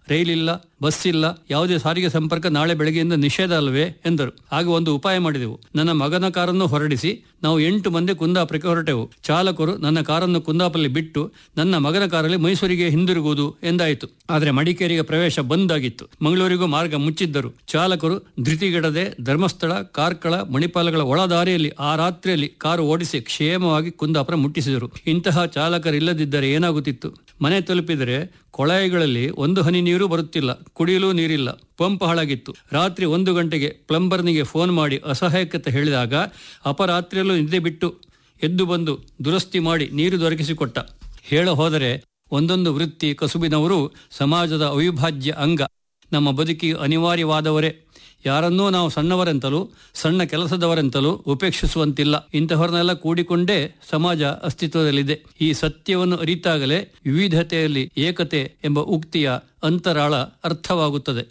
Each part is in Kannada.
ರೈಲ್ ಇಲ್ಲ ಬಸ್ ಇಲ್ಲ ಯಾವುದೇ ಸಾರಿಗೆ ಸಂಪರ್ಕ ನಾಳೆ ಬೆಳಗ್ಗೆಯಿಂದ ನಿಷೇಧ ಅಲ್ವೇ ಎಂದರು ಆಗ ಒಂದು ಉಪಾಯ ಮಾಡಿದೆವು ನನ್ನ ಮಗನ ಕಾರನ್ನು ಹೊರಡಿಸಿ ನಾವು ಎಂಟು ಮಂದಿ ಕುಂದಾಪುರಕ್ಕೆ ಹೊರಟೆವು ಚಾಲಕರು ನನ್ನ ಕಾರನ್ನು ಕುಂದಾಪುರಲ್ಲಿ ಬಿಟ್ಟು ನನ್ನ ಮಗನ ಕಾರಲ್ಲಿ ಮೈಸೂರಿಗೆ ಹಿಂದಿರುಗುವುದು ಎಂದಾಯಿತು ಆದರೆ ಮಡಿಕೇರಿಗೆ ಪ್ರವೇಶ ಬಂದಾಗಿತ್ತು ಮಂಗಳೂರಿಗೂ ಮಾರ್ಗ ಮುಚ್ಚಿದ್ದರು ಚಾಲಕರು ಧೃತಿಗೆಡದೆ ಧರ್ಮಸ್ಥಳ ಕಾರ್ಕಳ ಮಣಿಪಾಲಗಳ ಒಳದಾರಿಯಲ್ಲಿ ಆ ರಾತ್ರಿಯಲ್ಲಿ ಕಾರು ಓಡಿಸಿ ಕ್ಷೇಮವಾಗಿ ಕುಂದಾಪುರ ಮುಟ್ಟಿಸಿದರು ಇಂತಹ ಚಾಲಕರಿಲ್ಲದಿದ್ದರೆ ಏನಾಗುತ್ತಿತ್ತು ಮನೆ ತಲುಪಿದರೆ ಕೊಳಾಯಿಗಳಲ್ಲಿ ಒಂದು ಹನಿ ನೀರು ಬರುತ್ತಿಲ್ಲ ಕುಡಿಯಲು ನೀರಿಲ್ಲ ಪಂಪ್ ಹಾಳಾಗಿತ್ತು ರಾತ್ರಿ ಒಂದು ಗಂಟೆಗೆ ಪ್ಲಂಬರ್ನಿಗೆ ಫೋನ್ ಮಾಡಿ ಅಸಹಾಯಕತೆ ಹೇಳಿದಾಗ ಅಪರಾತ್ರಿಯಲ್ಲೂ ನಿದ್ದೆ ಬಿಟ್ಟು ಎದ್ದು ಬಂದು ದುರಸ್ತಿ ಮಾಡಿ ನೀರು ದೊರಕಿಸಿಕೊಟ್ಟ ಹೇಳ ಹೋದರೆ ಒಂದೊಂದು ವೃತ್ತಿ ಕಸುಬಿನವರು ಸಮಾಜದ ಅವಿಭಾಜ್ಯ ಅಂಗ ನಮ್ಮ ಬದುಕಿಗೆ ಅನಿವಾರ್ಯವಾದವರೇ ಯಾರನ್ನೂ ನಾವು ಸಣ್ಣವರೆಂತಲೂ ಸಣ್ಣ ಕೆಲಸದವರೆಂತಲೂ ಉಪೇಕ್ಷಿಸುವಂತಿಲ್ಲ ಇಂತಹವರನ್ನೆಲ್ಲ ಕೂಡಿಕೊಂಡೇ ಸಮಾಜ ಅಸ್ತಿತ್ವದಲ್ಲಿದೆ ಈ ಸತ್ಯವನ್ನು ಅರಿತಾಗಲೇ ವಿವಿಧತೆಯಲ್ಲಿ ಏಕತೆ ಎಂಬ ಉಕ್ತಿಯ ಅಂತರಾಳ ಅರ್ಥವಾಗುತ್ತದೆ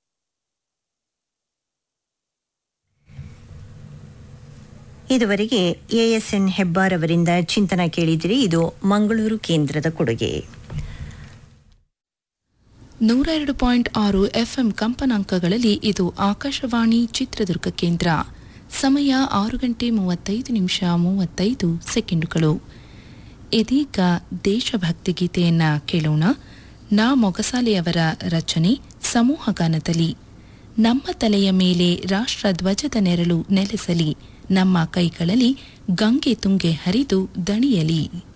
ಇದುವರೆಗೆ ಎಎಸ್ಎನ್ ಹೆಬ್ಬಾರ್ ಅವರಿಂದ ಚಿಂತನ ಕೇಳಿದಿರಿ ಇದು ಮಂಗಳೂರು ಕೇಂದ್ರದ ಕೊಡುಗೆ ನೂರ ಎರಡು ಪಾಯಿಂಟ್ ಆರು ಎಫ್ಎಂ ಕಂಪನಾಂಕಗಳಲ್ಲಿ ಇದು ಆಕಾಶವಾಣಿ ಚಿತ್ರದುರ್ಗ ಕೇಂದ್ರ ಸಮಯ ಆರು ಗಂಟೆ ಮೂವತ್ತೈದು ನಿಮಿಷ ಮೂವತ್ತೈದು ಸೆಕೆಂಡುಗಳು ಇದೀಗ ದೇಶಭಕ್ತಿ ಗೀತೆಯನ್ನ ಕೇಳೋಣ ನಾ ಮೊಗಸಾಲೆಯವರ ರಚನೆ ಸಮೂಹ ಗಾನದಲ್ಲಿ ನಮ್ಮ ತಲೆಯ ಮೇಲೆ ರಾಷ್ಟ್ರ ಧ್ವಜದ ನೆರಳು ನೆಲೆಸಲಿ ನಮ್ಮ ಕೈಗಳಲ್ಲಿ ಗಂಗೆ ತುಂಗೆ ಹರಿದು ದಣಿಯಲಿ